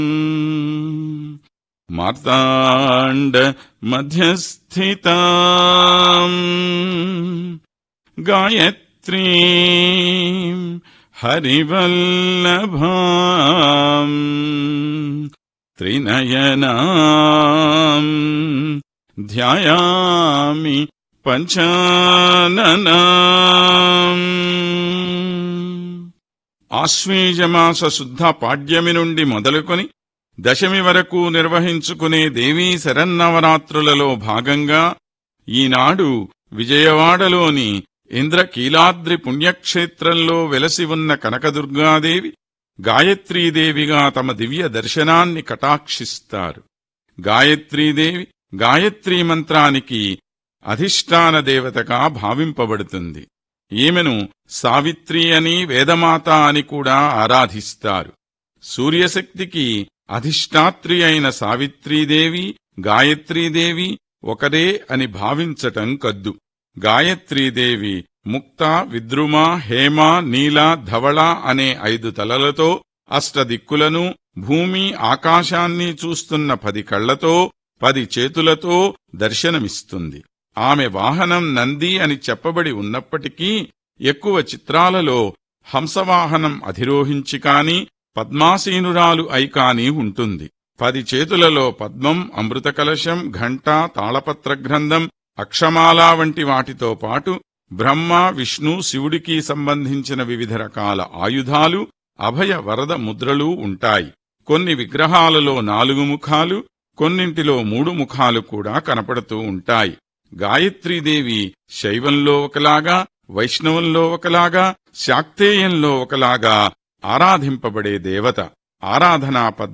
మార్తాండ మధ్యస్థితా గాయత్రీ హరివల్లభా త్రినయనా ధ్యాయామి పంచాననా ఆశ్వేజమాస శుద్ధ పాడ్యమి నుండి మొదలుకొని దశమి వరకు నిర్వహించుకునే దేవీ శరన్నవరాత్రులలో భాగంగా ఈనాడు విజయవాడలోని ఇంద్రకీలాద్రి పుణ్యక్షేత్రంలో వెలసి ఉన్న కనకదుర్గాదేవి గాయత్రీదేవిగా తమ దివ్య దర్శనాన్ని కటాక్షిస్తారు గాయత్రీదేవి గాయత్రీ మంత్రానికి అధిష్టాన దేవతగా భావింపబడుతుంది ఈమెను సావిత్రి అని వేదమాత అని కూడా ఆరాధిస్తారు సూర్యశక్తికి అధిష్టాత్రి అయిన సావిత్రీదేవి గాయత్రీదేవి ఒకరే అని భావించటం కద్దు గాయత్రీదేవి ముక్త విద్రుమ హేమ నీల ధవళ అనే ఐదు తలలతో అష్టదిక్కులను భూమి ఆకాశాన్ని చూస్తున్న పది కళ్లతో పది చేతులతో దర్శనమిస్తుంది ఆమె వాహనం నంది అని చెప్పబడి ఉన్నప్పటికీ ఎక్కువ చిత్రాలలో హంసవాహనం అధిరోహించి కాని పద్మాసీనురాలు అయి కాని ఉంటుంది పది చేతులలో పద్మం అమృతకలశం ఘంట తాళపత్ర గ్రంథం అక్షమాల వంటి వాటితో పాటు బ్రహ్మ విష్ణు శివుడికి సంబంధించిన వివిధ రకాల ఆయుధాలు అభయ వరద ముద్రలు ఉంటాయి కొన్ని విగ్రహాలలో నాలుగు ముఖాలు కొన్నింటిలో మూడు ముఖాలు కూడా కనపడుతూ ఉంటాయి గాయత్రీదేవి శైవంలో ఒకలాగా వైష్ణవంలో ఒకలాగా శాక్తేయంలో ఒకలాగా ఆరాధింపబడే దేవత ఆరాధనా పద్ధ